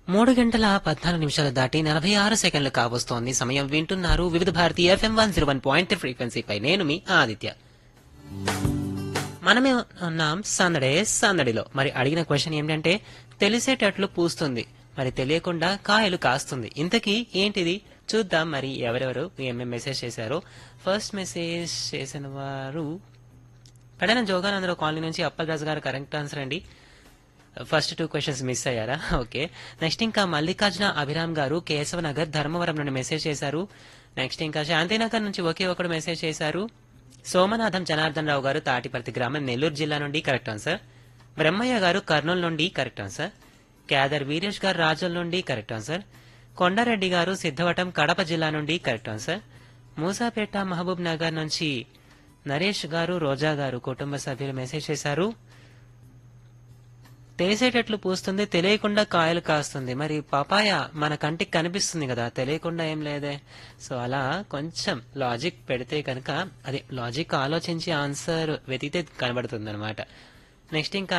మూడు గంటల పద్నాలుగు నిమిషాలు దాటి నలభై ఆరు సెకండ్లు కావస్తోంది సమయం వింటున్నారు Vividh Bharati FM one zero one point ఫ్రీక్వెన్సీపై నేను మీ ఆదిత్య మనమే ఉన్నాం సందడే సందడిలో మరి అడిగిన క్వశ్చన్ ఏంటంటే తెలిసేటట్లు పూస్తుంది మరి తెలియకుండా కాయలు కాస్తుంది ఇంతకీ ఏంటిది చూద్దాం మరి ఎవరెవరు ఏమేమి మెసేజ్ చేశారో ఫస్ట్ మెసేజ్ చేసిన వారు పెడన జోగానందరావు కాలనీ నుంచి అప్పలరాజు గారు కరెక్ట్ ఆన్సర్ అండి ఫస్ట్ టూ క్వశ్చన్స్ మిస్ అయ్యారా ఓకే నెక్స్ట్ ఇంకా మల్లికార్జున అభిరామ్ గారు కేశవనగర్ ధర్మవరం నుండి మెసేజ్ చేశారు నెక్స్ట్ ఇంకా శాంతినగర్ నుంచి ఒకే ఒకడు మెసేజ్ చేశారు సోమనాథం జనార్దన్ రావు గారు తాటిపర్తి గ్రామం నెల్లూరు జిల్లా నుండి కరెక్ట్ ఆన్సర్ బ్రహ్మయ్య గారు కర్నూలు నుండి కరెక్ట్ ఆన్సర్ క్యాదర్ వీరేష్ గారు రాజుల నుండి కరెక్ట్ ఆన్సర్ కొండారెడ్డి గారు సిద్ధవటం కడప జిల్లా నుండి కరెక్ట్ ఆన్సర్ మూసాపేట మహబూబ్ నగర్ నుంచి నరేష్ గారు రోజా గారు కుటుంబ సభ్యులు మెసేజ్ చేశారు తెలిసేటట్లు పూస్తుంది తెలియకుండా కాయలు కాస్తుంది మరి పపాయ మన కంటికి కనిపిస్తుంది కదా తెలియకుండా ఏం లేదే సో అలా కొంచెం లాజిక్ పెడితే కనుక అది లాజిక్ ఆలోచించి ఆన్సర్ వెతికితే కనబడుతుంది అనమాట నెక్స్ట్ ఇంకా